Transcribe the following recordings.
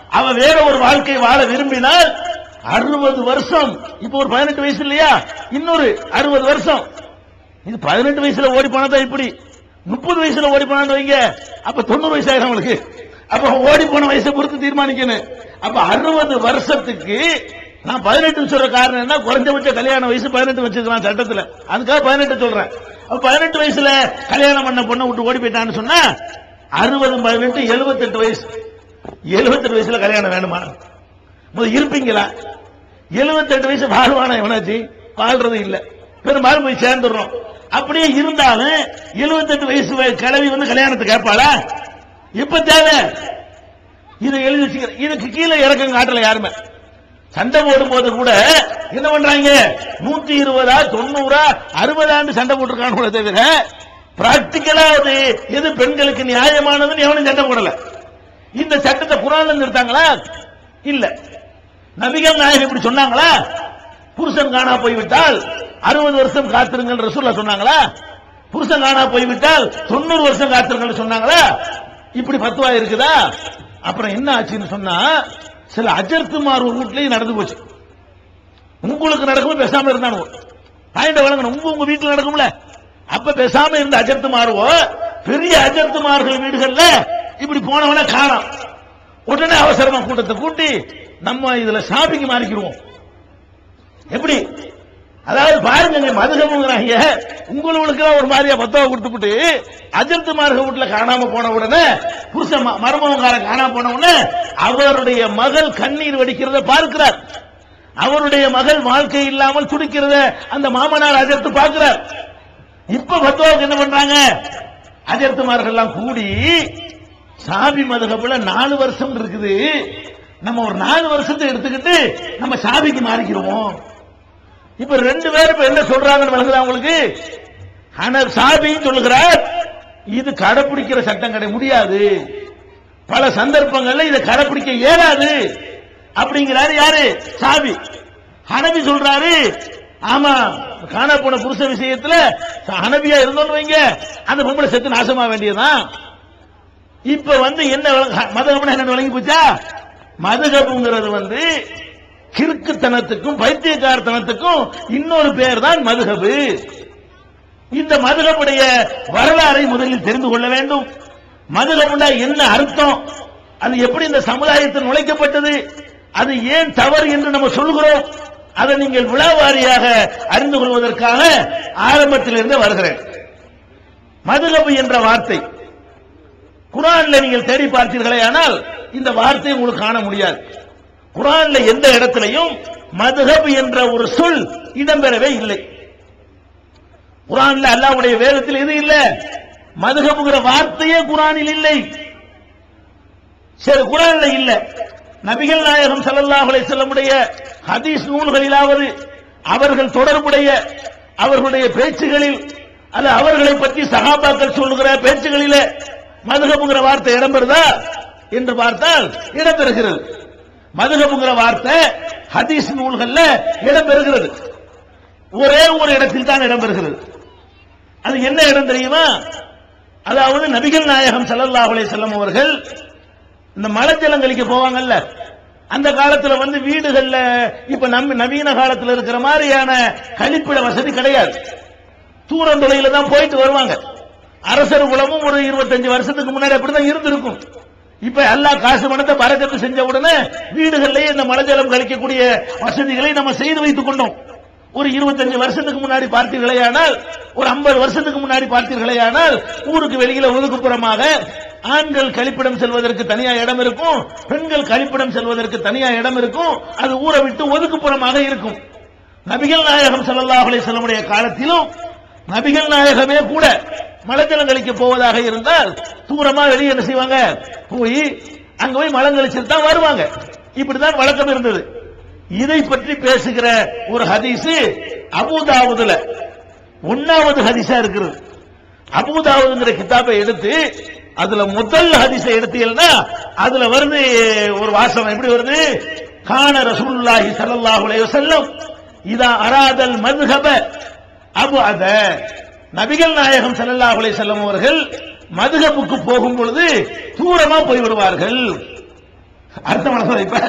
அவன் வேற ஒரு வாழ்க்கை வாழ விரும்பினால் அறுபது வருஷம் இப்போ ஒரு பதினெட்டு வயசு இல்லையா இன்னொரு அறுபது வருஷம் இது பதினெட்டு வயசுல ஓடி போனதா இப்படி முப்பது வயசுல ஓடி போனான்னு வைங்க அப்ப தொண்ணூறு வயசு ஆயிரும் அவங்களுக்கு அப்ப ஓடி போன வயசை பொறுத்து தீர்மானிக்கணும் அப்ப அறுபது வருஷத்துக்கு நான் பதினெட்டு சொல்ற காரணம் என்ன குறைஞ்சபட்ச கல்யாண வயசு பதினெட்டு வச்சிருக்கான் சட்டத்துல அதுக்காக பதினெட்டு சொல்றேன் அப்ப பதினெட்டு வயசுல கல்யாணம் பண்ண பொண்ணை விட்டு ஓடி போயிட்டான்னு சொன்னா அறுபது பதினெட்டு எழுபத்தெட்டு வயசு எழுபத்தெட்டு வயசுல கல்யாணம் வேணுமா முதல்ல இருப்பீங்களா எழுபத்தெட்டு வயசு வாழ்வானா எவனாச்சு வாழ்றது இல்ல பெரும்பாலும் போய் சேர்ந்துடுறோம் அப்படியே இருந்தாலும் எழுபத்தெட்டு வயசு வய- கிழவி வந்து கல்யாணத்துக்கு கேட்பாளா இப்ப தேவை இதை எழுதி வச்சுக்கிற இதுக்கு கீழே இறக்கம் காட்டல யாருமே சண்டை போடும் போது கூட என்ன பண்றாங்க நூத்தி இருபதா தொண்ணூறா அறுபதாண்டு சண்டை போட்டிருக்கான்னு தவிர பிராக்டிக்கலா அது எது பெண்களுக்கு நியாயமானதுன்னு எவனும் சண்டை போடல இந்த சட்டத்தை குரான்ல இருந்து எடுத்தாங்களா இல்ல நபிகள் நாயகம் இப்படி சொன்னாங்களா புருஷன் காணா போய்விட்டால் அறுபது வருஷம் காத்திருங்கள் ரசூல்லா சொன்னாங்களா புருஷன் காணா போய்விட்டால் தொண்ணூறு வருஷம் காத்திருங்கள் சொன்னாங்களா இப்படி பத்துவா இருக்குதா அப்புறம் என்ன ஆச்சுன்னு சொன்னா சில அஜர்த்துமார் வீட்லயும் நடந்து போச்சு உங்களுக்கு நடக்கும் பேசாம இருந்தானு பாயிண்ட வழங்கணும் உங்க உங்க வீட்டுல நடக்கும்ல அப்ப பேசாம இருந்த அஜர்த்து மாறுவோ பெரிய அஜர்த்துமார்கள் வீடுகள்ல இப்படி போனவன காணோம் உடனே அவசரமா கூட்டத்தை கூட்டி நம்ம இதுல ஷாப்பிங் மாறிக்கிடுவோம் எப்படி அதாவது பாருங்க மதுகமுங்கிறாங்க உங்களுக்கு ஒரு மாதிரியா பத்தவ கொடுத்துட்டு அஜர்த்து மார்க வீட்டுல காணாம போன உடனே புருஷ மருமகங்காரன் காணாம போன உடனே அவருடைய மகள் கண்ணீர் வடிக்கிறத பார்க்கிறார் அவருடைய மகள் வாழ்க்கை இல்லாமல் துடிக்கிறத அந்த மாமனார் அஜர்த்து பார்க்கிறார் இப்ப பத்துவாவுக்கு என்ன பண்றாங்க அஜர்த்துமார்கள் எல்லாம் கூடி சாபி மதுகப்புல நாலு வருஷம் இருக்குது நம்ம ஒரு நாலு வருஷத்தை எடுத்துக்கிட்டு நம்ம சாபிக்கு மாறிக்கிறோம் இப்ப ரெண்டு பேரும் இப்ப என்ன சொல்றாங்கன்னு விளங்குதா உங்களுக்கு ஹனர் சாபின்னு சொல்லுகிறார் இது கடைபிடிக்கிற சட்டம் கிடையாது முடியாது பல சந்தர்ப்பங்கள்ல இதை கடைபிடிக்க இயலாது அப்படிங்கிறாரு யாரு சாபி ஹனபி சொல்றாரு ஆமா காண போன புருஷ விஷயத்துல ஹனபியா இருந்தோம்னு வைங்க அந்த பொம்பளை செத்து நாசமா வேண்டியதுதான் இப்ப வந்து என்ன விளங்க- மதுகப்னா என்ன விளங்கி போச்சா மதுகப்புங்கிறது வந்து கிறுக்குத்தனத்துக்கும் பைத்தியக்காரத்தனத்துக்கும் இன்னொரு பேர் தான் மதுகபு இந்த மதுகப்புடைய வரலாறை முதலில் தெரிந்து கொள்ள வேண்டும் மதுகப்புனா என்ன அர்த்தம் அது எப்படி இந்த சமுதாயத்தில் நுழைக்கப்பட்டது அது ஏன் தவறு என்று நம்ம சொல்கிறோம் அதை நீங்கள் விழாவாரியாக அறிந்து கொள்வதற்காக ஆரம்பத்திலிருந்து வருகிறேன் மதுகபு என்ற வார்த்தை குரான்ல நீங்கள் தேடி பார்த்தீர்களே ஆனால் இந்த வார்த்தையை உங்களுக்கு காண முடியாது குரான்ல எந்த இடத்திலையும் மதுஹப் என்ற ஒரு சொல் இடம்பெறவே இல்லை குரான்ல அல்லாஹ்வுடைய வேதத்தில் எது இல்ல மதுஹப்ங்கிற வார்த்தையே குரானில் இல்லை சரி குரான்ல இல்ல நபிகள் நாயகம் ஸல்லல்லாஹு அலைஹி வஸல்லமுடைய ஹதீஸ் நூல்களிலாவது அவர்கள் தொடர்புடைய அவர்களுடைய பேச்சுகளில் அல்ல அவர்களை பற்றி சகாபாக்கள் சொல்லுகிற பேச்சுகளிலே மதுகபுங்கிற வார்த்தை இடம்பெறுதா என்று பார்த்தால் இடம்பெறுகிறது மதுகபுங்கிற வார்த்தை ஹதீஸ் நூல்கள்ல இடம்பெறுகிறது ஒரே ஒரு இடத்தில் தான் இடம்பெறுகிறது அது என்ன இடம் தெரியுமா அதாவது நபிகள் நாயகம் ஸல்லல்லாஹு அலைஹி வஸல்லம் அவர்கள் இந்த மலஜலங்களுக்கு போவாங்கல்ல அந்த காலத்துல வந்து வீடுகள்ல இப்ப நம்ம நவீன காலத்துல இருக்கிற மாதிரியான கழிப்பிட வசதி கிடையாது தூரந்தொலையில தான் போயிட்டு வருவாங்க அரசர் குலமும் ஒரு இருபத்தஞ்சு வருஷத்துக்கு முன்னாடி அப்படிதான் இருந்திருக்கும் இப்ப எல்லா காசு பணத்தை பறக்கத்து செஞ்ச உடனே வீடுகள்லயே இந்த மலஜலம் கழிக்கக்கூடிய வசதிகளை நம்ம செய்து வைத்துக் கொண்டோம் ஒரு இருபத்தஞ்சு வருஷத்துக்கு முன்னாடி பார்த்தீர்களேயானால் ஒரு ஐம்பது வருஷத்துக்கு முன்னாடி பார்த்தீர்களேயானால் ஊருக்கு வெளியில ஒதுக்குப்புறமாக ஆண்கள் கழிப்பிடம் செல்வதற்கு தனியா இடம் இருக்கும் பெண்கள் கழிப்பிடம் செல்வதற்கு தனியா இடம் இருக்கும் அது ஊரை விட்டு ஒதுக்குப்புறமாக இருக்கும் நபிகள் நாயகம் ஸல்லல்லாஹு அலைஹி வஸல்லமுடைய காலத்திலும் நபிகள் நாயகமே கூட மலஜலங்களுக்கு போவதாக இருந்தால் தூரமா வெளியே என்ன செய்வாங்க போய் அங்க போய் மலங்கழிச்சிட்டு தான் வருவாங்க இப்படிதான் வழக்கம் இருந்தது இதை பற்றி பேசுகிற ஒரு ஹதீஸ் அபூதாவுதுல ஒன்னாவது ஹதீஸா இருக்கிறது அபூதாவுதுங்கிற கிதாபை எடுத்து அதுல முதல் ஹதீஸை எடுத்தீங்கன்னா அதுல வருது ஒரு வாசகம் எப்படி வருது கான ரசூலுல்லாஹி ஸல்லல்லாஹு அலைஹி வஸல்லம் இதா அராதல் மذهب அபு அத நபிகள் நாயகம் ஸல்லல்லாஹு அலைஹி வஸல்லம் அவர்கள் மதுகப்புக்கு போகும் பொழுது தூரமா போய் விடுவார்கள் அர்த்தம் மனசுல இப்ப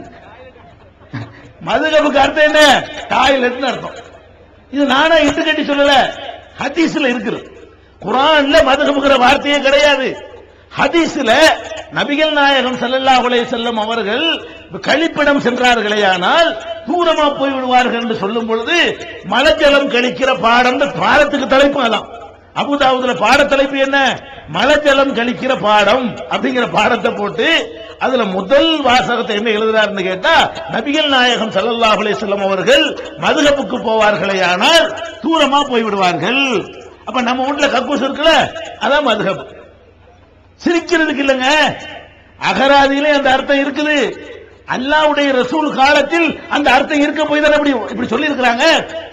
மதுகபுக்கு அர்த்தம் என்ன டாய்லெட்னு அர்த்தம் இது நானா இட்டு கட்டி சொல்லல ஹதீஸ்ல இருக்குது குரான்ல மதுகபுங்கிற வார்த்தையே கிடையாது ஹதீஸ்ல நபிகள் நாயகம் ஸல்லல்லாஹு அலைஹி வஸல்லம் அவர்கள் கழிப்பிடம் சென்றார்களேயானால் தூரமா போய் விடுவார்கள் என்று சொல்லும் பொழுது மலஜலம் கழிக்கிற பாடம் பாடத்துக்கு தலைப்பு அதான் அபுதாவுதுல பாட தலைப்பு என்ன மலஜலம் கழிக்கிற பாடம் அப்படிங்கிற பாடத்தை போட்டு அதுல முதல் வாசகத்தை என்ன எழுதுறாருன்னு கேட்டா நபிகள் நாயகம் ஸல்லல்லாஹு அலைஹி வஸல்லம் அவர்கள் மதுகப்புக்கு போவார்களேயானால் தூரமா போய் விடுவார்கள் அப்ப நம்ம வீட்டுல கக்கூஸ் இருக்குல்ல அதான் மதுகப் சிரிக்கிறதுக்கு இல்லைங்க அகராதியிலே அந்த அர்த்தம் இருக்குது அல்லாவுடைய ரசூல் காலத்தில் அந்த அர்த்தம் இருக்க போய் தானே இப்படி இப்படி சொல்லி இருக்கிறாங்க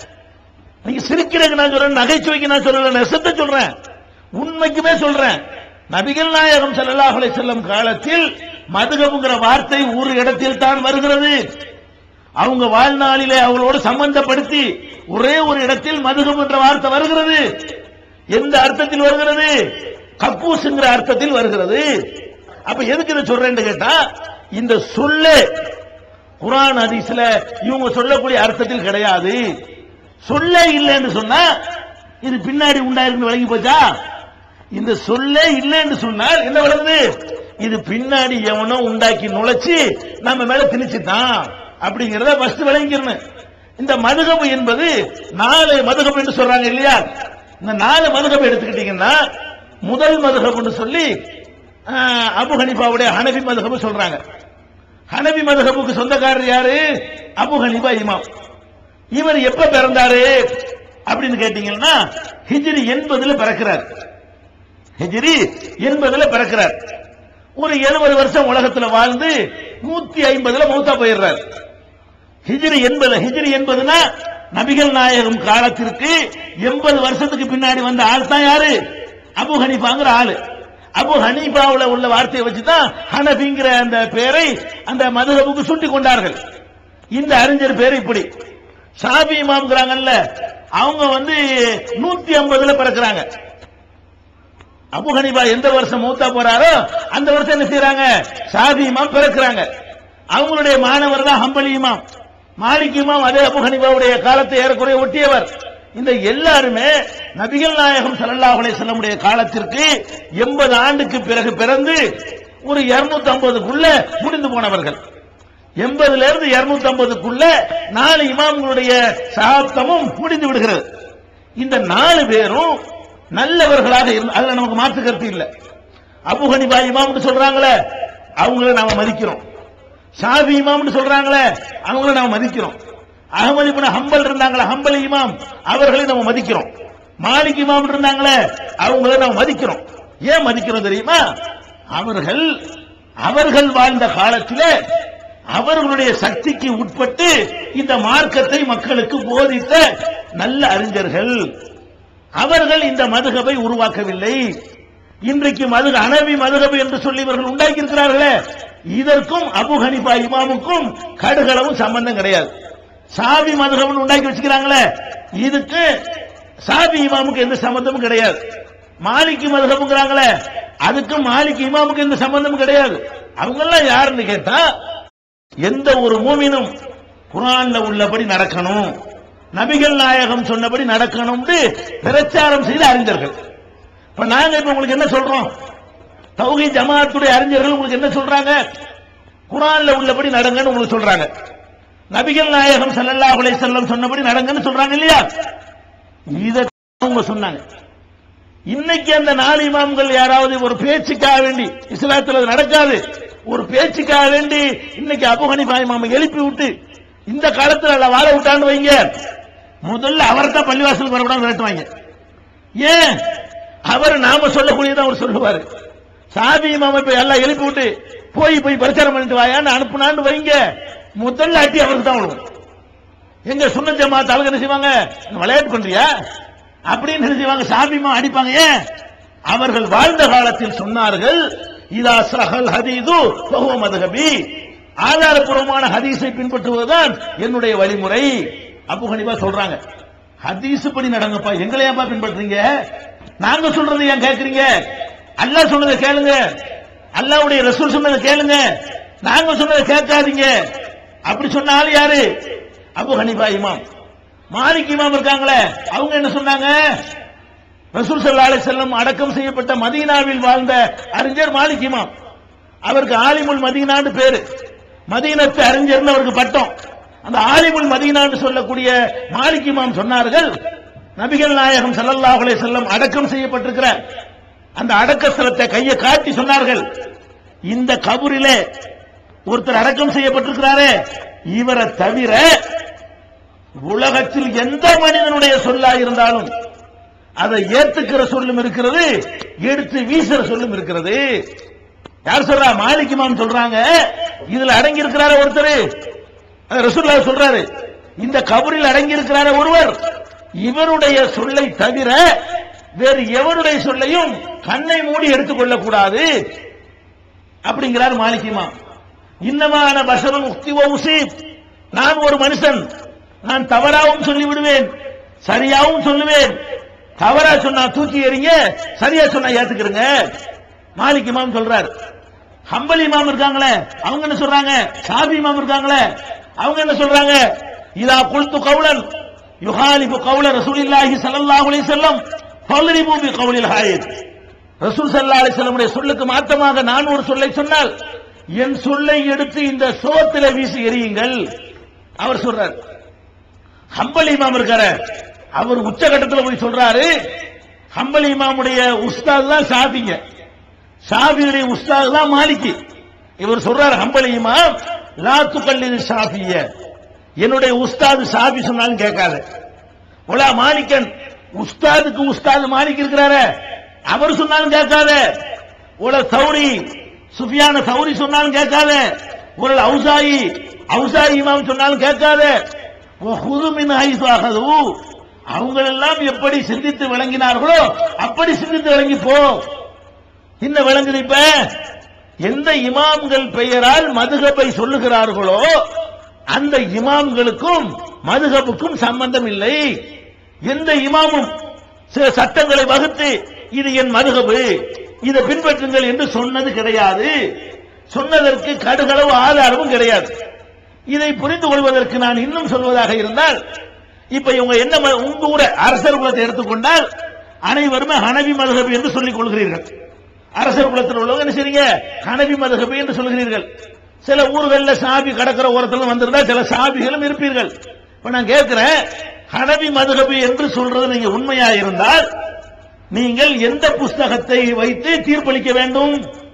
நீங்க சிரிக்கிறதுக்கு நான் சொல்றேன் நகைச்சுவைக்கு நான் சொல்லல நெசத்தை சொல்றேன் உண்மைக்குமே சொல்றேன் நபிகள் நாயகம் ஸல்லல்லாஹு அலைஹி வஸல்லம் காலத்தில் மதுகபுங்கிற வார்த்தை ஒரு இடத்தில் தான் வருகிறது அவங்க வாழ்நாளிலே அவங்களோடு சம்பந்தப்படுத்தி ஒரே ஒரு இடத்தில் மதுகம் என்ற வார்த்தை வருகிறது எந்த அர்த்தத்தில் வருகிறது கக்கூசுங்கிற அர்த்தத்தில் வருகிறது அப்ப எதுக்கு இதை சொல்றேன்னு கேட்டா இந்த சொல்லே குரான் ஹதீஸ்ல இவங்க சொல்லக்கூடிய அர்த்தத்தில் கிடையாது சொல்லே இல்லைன்னு சொன்னா இது பின்னாடி உண்டாயிருக்கு விளங்கி போச்சா இந்த சொல்லே இல்லைன்னு சொன்னால் என்ன வருது இது பின்னாடி எவனோ உண்டாக்கி நுழைச்சு நம்ம மேல திணிச்சுட்டான் அப்படிங்கறத ஃபர்ஸ்ட் விளங்கிக்கணும் இந்த மதுகபு என்பது நாலு மதுகபு என்று சொல்றாங்க இல்லையா இந்த நாலு மதுகபு எடுத்துக்கிட்டீங்கன்னா முதல் மதுகபுன்னு சொல்லி ஆஹ், அபு ஹனிஃபாவுடைய ஹனபி மதுகபு சொல்றாங்க ஹனபி மதுகபுக்கு சொந்தக்காரர் யாரு அபு ஹனிஃபா இமாம் இவர் எப்ப பிறந்தாரு அப்படின்னு கேட்டீங்கன்னா ஹிஜ்ரி எண்பதுல பிறக்கிறார் ஹிஜ்ரி எண்பதுல பிறக்கிறார் ஒரு எழுபது வருஷம் உலகத்துல வாழ்ந்து நூத்தி ஐம்பதுல மௌத்தா போயிடுறார் ஹிஜ்ரி எண்பது ஹிஜ்ரி என்பதுனா நபிகள் நாயகம் காலத்திற்கு எண்பது வருஷத்துக்கு பின்னாடி வந்த ஆள் தான் யாரு அபு ஹனீஃபாங்கிற ஆளு அபு ஹனீஃபாவுல உள்ள வார்த்தையை வச்சுதான் ஹனபிங்கிற அந்த பேரை அந்த மதுரபுக்கு சுட்டி கொண்டார்கள் இந்த அறிஞர் பேர் இப்படி ஷாபி இமாம்ங்கிறாங்கல்ல அவங்க வந்து நூத்தி ஐம்பதுல பிறக்கிறாங்க அபு ஹனீஃபா எந்த வருஷம் மூத்தா போறாரோ அந்த வருஷம் என்ன செய்யறாங்க ஷாபி இமாம் பிறக்கிறாங்க அவங்களுடைய மாணவர் தான் ஹம்பலி இமாம் மாலிக் இமாம் அதே அபு ஹனீஃபாவுடைய காலத்தை ஏறக்குறைய ஒட்டியவர் இந்த எல்லாருமே நபிகள் நாயகம் ஸல்லல்லாஹு அலைஹி வஸல்லமுடைய காலத்திற்கு எண்பது ஆண்டுக்கு பிறகு பிறந்து ஒரு 250 ஐம்பதுக்குள்ள முடிந்து போனவர்கள் எண்பதுல இருந்து 250 ஐம்பதுக்குள்ள நாலு இமாம்களுடைய சகாப்தமும் முடிந்து விடுகிறது இந்த நாலு பேரும் நல்லவர்களாக இருந்து அதுல நமக்கு மாற்று கருத்து இல்ல அபு ஹனிஃபா இமாம்னு சொல்றாங்களே அவங்கள நாம மதிக்கிறோம் ஷாபி இமாம்னு சொல்றாங்களே அவங்கள நாம மதிக்கிறோம் அகமது இப்னு ஹம்பல் இருந்தாங்களே ஹம்பல் இமாம் அவர்களை நம்ம மதிக்கிறோம் மாலிக் இமாம் இருந்தாங்களே அவங்கள நம்ம மதிக்கிறோம் ஏன் மதிக்கிறோம் தெரியுமா அவர்கள் அவர்கள் வாழ்ந்த காலத்திலே அவர்களுடைய சக்திக்கு உட்பட்டு இந்த மார்க்கத்தை மக்களுக்கு போதித்த நல்ல அறிஞர்கள் அவர்கள் இந்த மதுகபை உருவாக்கவில்லை இன்றைக்கு மது அனவி மதுகபு என்று சொல்லி இவர்கள் உண்டாக்கி இருக்கிறார்களே இதற்கும் அபு ஹனிஃபா இமாமுக்கும் கடுகளவும் சம்பந்தம் கிடையாது சாபி மதுகபுன்னு உண்டாக்கி வச்சுக்கிறாங்களே இதுக்கு சாபி இமாமுக்கு எந்த சம்பந்தமும் கிடையாது மாலிக் மதுகபுங்கிறாங்களே அதுக்கும் மாலிக் இமாமுக்கு எந்த சம்பந்தமும் கிடையாது அவங்க எல்லாம் யாருன்னு கேட்டா எந்த ஒரு மூமினும் குரான்ல உள்ளபடி நடக்கணும் நபிகள் நாயகம் சொன்னபடி நடக்கணும்னு பிரச்சாரம் செய்த அறிஞர்கள் இப்ப நாங்க இப்ப உங்களுக்கு என்ன சொல்றோம் தௌஹி ஜமாத்துடைய அறிஞர்கள் உங்களுக்கு என்ன சொல்றாங்க குரான்ல உள்ளபடி நடங்கன்னு உங்களுக்கு சொல்றாங்க நபிகள் நாயகம் ஸல்லல்லாஹு அலைஹி வஸல்லம் சொன்னபடி நடங்கன்னு சொல்றாங்க இல்லையா இத அவங்க சொன்னாங்க இன்னைக்கு அந்த நாலு இமாம்கள் யாராவது ஒரு பேச்சுக்காக வேண்டி இஸ்லாத்துல அது நடக்காது ஒரு பேச்சுக்காக வேண்டி இன்னைக்கு அபு ஹனிஃபா இமாமை எழுப்பி விட்டு இந்த காலத்துல அல்ல வாழ விட்டான்னு வைங்க முதல்ல அவர்தான் பள்ளிவாசல் வரக்கூடாது விரட்டுவாங்க ஏன் அவர் நாம சொல்லக்கூடியதான் அவர் சொல்லுவாரு சாபி இமாமை இப்ப எல்லாம் எழுப்பி விட்டு போய் போய் பிரச்சாரம் பண்ணிட்டு வாயான்னு அனுப்புனான்னு வைங்க முதல்ல அட்டி அவருக்கு தான் விழுவும் எங்க சுண்ண ஜமாத் ஆளுங்க என்ன செய்வாங்க என்ன விளையாட்டு பண்றியா அப்படின்னு என்ன செய்வாங்க சாபிமா அடிப்பாங்க ஏன் அவர்கள் வாழ்ந்த காலத்தில் சொன்னார்கள் இதா சஹல் ஹதீது பகுவ மதுகபி ஆதாரபூர்வமான ஹதீஸை பின்பற்றுவதுதான் என்னுடைய வழிமுறை அபு ஹனிஃபா சொல்றாங்க ஹதீஸ் படி நடங்கப்பா எங்களை ஏன்பா பின்பற்றுறீங்க நாங்க சொல்றது ஏன் கேக்குறீங்க அல்லாஹ் சொன்னதை கேளுங்க அல்லாஹ்வுடைய ரசூல் சொன்னதை கேளுங்க நாங்க சொன்னதை கேட்காதீங்க அப்படி சொன்னாலும் யாரு அபு ஹனிஃபா இமாம் மாலிக் இமாம் இருக்காங்களே அவங்க என்ன சொன்னாங்க ரசூல் ஸல்லல்லாஹு அலைஹி வஸல்லம் அடக்கம் செய்யப்பட்ட மதீனாவில் வாழ்ந்த அறிஞர் மாலிக் இமாம் அவருக்கு ஆலிமுல் மதீனான்னு பேரு மதீனத்து அறிஞர்னு அவருக்கு பட்டம் அந்த ஆலிமுல் மதீனான்னு சொல்லக்கூடிய மாலிக் இமாம் சொன்னார்கள் நபிகள் நாயகம் ஸல்லல்லாஹு அலைஹி வஸல்லம் அடக்கம் செய்யப்பட்டிருக்கிற அந்த அடக்க ஸ்தலத்தை கையை காட்டி சொன்னார்கள் இந்த கபரிலே ஒருத்தர் அடக்கம் செய்யப்பட்டிருக்கிறாரே இவரை தவிர உலகத்தில் எந்த மனிதனுடைய சொல்லா இருந்தாலும் அதை ஏத்துக்கிற சொல்லும் இருக்கிறது எடுத்து வீசுற சொல்லும் இருக்கிறது யார் சொல்றா மாலிக் இமாம் சொல்றாங்க இதுல அடங்கி இருக்கிறார ஒருத்தர் அது ரசூலுல்லாஹ் சொல்றாரு இந்த கபரில் அடங்கி இருக்கிறார ஒருவர் இவருடைய சொல்லை தவிர வேறு எவருடைய சொல்லையும் கண்ணை மூடி எடுத்துக்கொள்ளக் கூடாது அப்படிங்கிறார் மாலிக் இமாம் இன்னமான பஷரும் உக்திவோ உசீப் நான் ஒரு மனுஷன் நான் தவறாவும் சொல்லி விடுவேன் சரியாவும் சொல்லுவேன் தவறா சொன்னா தூக்கி எறிங்க சரியா சொன்னா ஏத்துக்கிறங்க மாலிக் இமாம் சொல்றார் ஹம்பல் இமாம் இருக்காங்களே அவங்க என்ன சொல்றாங்க ஷாபி இமாம் இருக்காங்களே அவங்க என்ன சொல்றாங்க இதா குல்து கவுலன் யுஹாலிபு கவுல ரசூலில்லாஹி ஸல்லல்லாஹு அலைஹி வஸல்லம் ஃபல்ரிபு பி கவுலில் ஹாயித் ரசூல் ஸல்லல்லாஹு அலைஹி வஸல்லமுடைய சொல்லுக்கு மாற்றமாக நான் ஒரு சொல்லை சொன்னால் என் சொல்லை எடுத்து இந்த சோத்தில வீசி எறியுங்கள் அவர் சொல்றார் ஹம்பல் இமாம் இருக்காரு அவர் உச்சகட்டத்தில் போய் சொல்றாரு ஹம்பல் இமாமுடைய உஸ்தாத் தான் ஷாபிங்க ஷாபியுடைய உஸ்தாத் தான் மாலிகி இவர் சொல்றாரு ஹம்பல் இமாம் லா துகல்லிது ஷாபிய என்னுடைய உஸ்தாது ஷாபி சொன்னாலும் கேட்காத உலா மாலிகன் உஸ்தாதுக்கு உஸ்தாது மாலிக் இருக்கிறாரு அவர் சொன்னாலும் கேட்காத உல சௌரி சுஃபியான சௌரி சொன்னாலும் கேட்காத ஒரு அவுசாயி அவுசாயி இமாம் சொன்னாலும் கேட்காத ஹுதுமின் ஐசாகது அவங்க எல்லாம் எப்படி சிந்தித்து விளங்கினார்களோ அப்படி சிந்தித்து விளங்கி போ என்ன விளங்குது இப்ப எந்த இமாம்கள் பெயரால் மதுகபை சொல்லுகிறார்களோ அந்த இமாம்களுக்கும் மதுகபுக்கும் சம்பந்தம் இல்லை எந்த இமாமும் சில சட்டங்களை வகுத்து இது என் மதுகபு இதை பின்பற்றுங்கள் என்று சொன்னது கிடையாது சொன்னதற்கு கடுகளவு ஆதாரமும் கிடையாது இதை புரிந்து கொள்வதற்கு நான் இன்னும் சொல்வதாக இருந்தால் இப்ப இவங்க என்ன ம- உங்க ஊர அரசர் குலத்தை எடுத்துக்கொண்டால் அனைவருமே ஹனவி மதுகபி என்று சொல்லிக் கொள்கிறீர்கள் அரசர் குலத்தில் உள்ளவங்க என்ன செய்றீங்க ஹனவி மதுகபி என்று சொல்கிறீர்கள் சில ஊர்கள்ல சாபி கடற்கர ஓரத்தில் வந்திருந்தா சில சாபிகளும் இருப்பீர்கள் இப்ப நான் கேட்கிறேன் ஹனவி மதுகபி என்று சொல்றது நீங்க உண்மையா இருந்தால் நீங்கள் எந்த புஸ்தகத்தை வைத்து தீர்ப்பளிக்க வேண்டும்